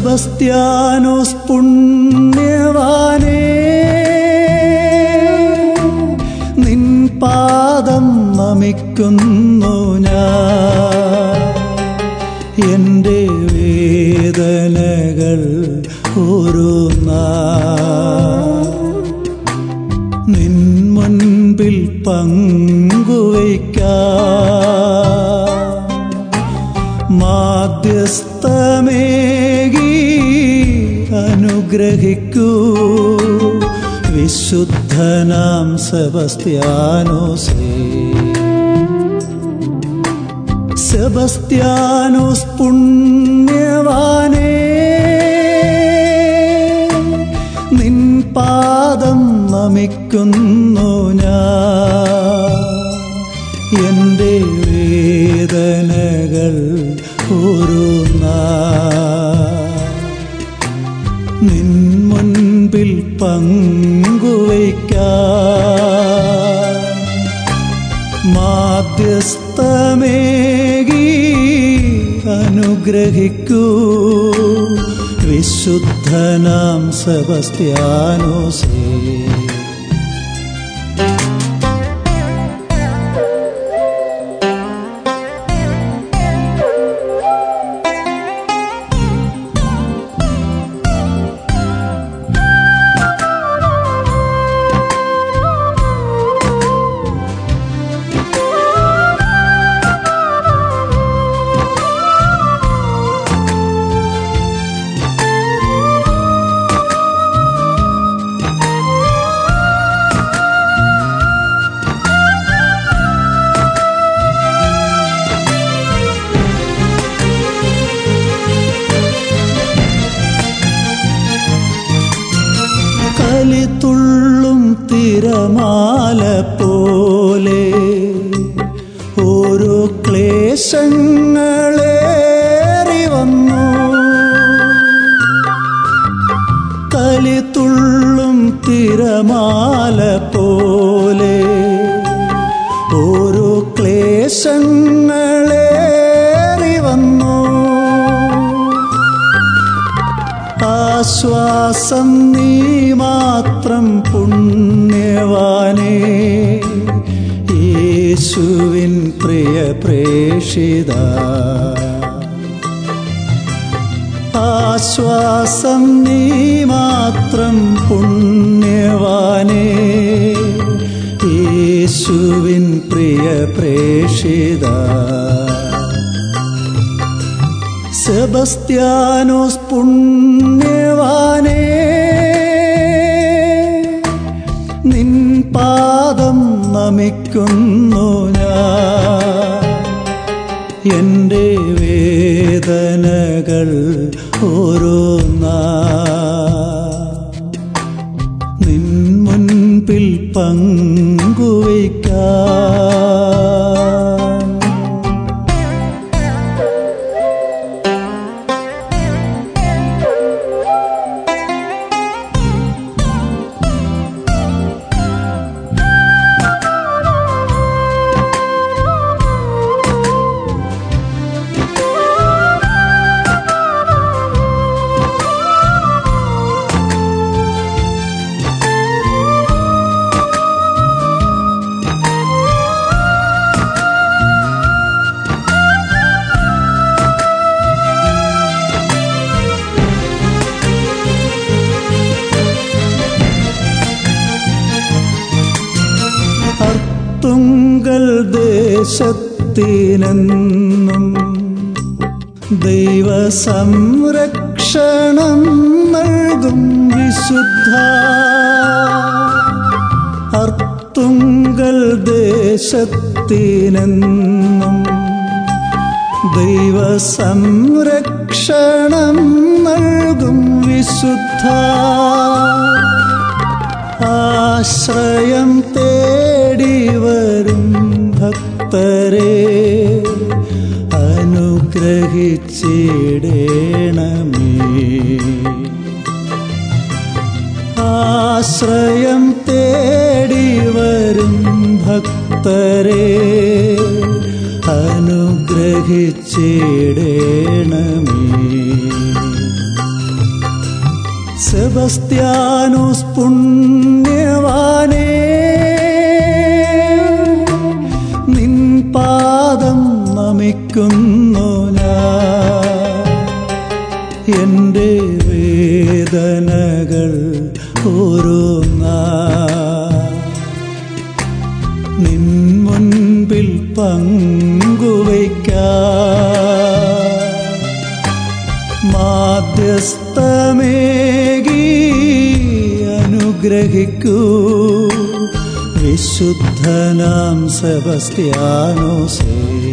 സെബസ്ത്യാനോസ് പുണ്യവാനേ നിൻ പാദം നമിക്കുന്നു ഞാൻ എൻ്റെ വേദനകൾ ഓരോന്നാ നിൻ മുൻപിൽ പങ്കുവയ്ക്കാം മാധ്യസ്ഥമേകി അനുഗ്രഹിക്കൂ വിശുദ്ധനാം സെബസ്ത്യാനോസേ സെബസ്ത്യാനോസ് പുണ്യവാനേ നിൻ പാദം നമിക്കുന്നു ഞാൻ എൻ്റെ വേദനകൾ ഓരോന്നാ നിൻ മുൻപിൽ പങ്കുവയ്ക്കാം മാധ്യസ്ഥമേകി അനുഗ്രഹിക്കൂ വിശുദ്ധനാം സെബസ്ത്യാനോസേ കലിത്തുള്ളും തിരമാല പോലെ ഓരോ ക്ലേശങ്ങളേറി വന്നു കലിത്തുള്ളും തിരമാല പോലെ ഓരോ ക്ലേശങ്ങളേറി വന്നു ആശ്വാസം നീ മാത്രം പുണ്യവാനേ യേശുവിൻ പ്രിയ പ്രേഷിത ആശ്വാസം നീ മാത്രം പുണ്യവാനേ യേശുവിൻ പ്രിയ പ്രേഷിത സെബസ്ത്യാനോസ് പുണ്യവാനേ നിൻ പാദം നമിക്കുന്നു ഞാൻ എൻ്റെ വേദനകൾ ഓരോന്നാ നിൻ മുൻപിൽ പങ്കുവയ്ക്കാം അർത്തുങ്കൽ ദേശത്തിനെന്നും ദൈവ സംരക്ഷണം നൽകും വിശുദ്ധ അർത്തുങ്കൽ ദേശത്തിനെന്നും ദൈവ സംരക്ഷണം നൽകും വിശുദ്ധ ആശ്രയം തേടി വരും ഭക്തരെ അനുഗ്രഹിച്ചിടേണമേ ആശ്രയം തേടി വരും ഭക്തരെ അനുഗ്രഹിച്ചിടേണമേ സെബസ്ത്യാനോസ് പുണ്യവാനേ നിൻ പാദം നമിക്കുന്നു ഞാൻ എൻ്റെ വേദനകൾ ഓരോന്നാ നിൻ മുൻപിൽ പങ്കുവയ്ക്കാ മാധ്യസ്ഥമേകി അനുഗ്രഹിക്കൂ വിശുദ്ധനാം സെബസ്ത്യാനോസേ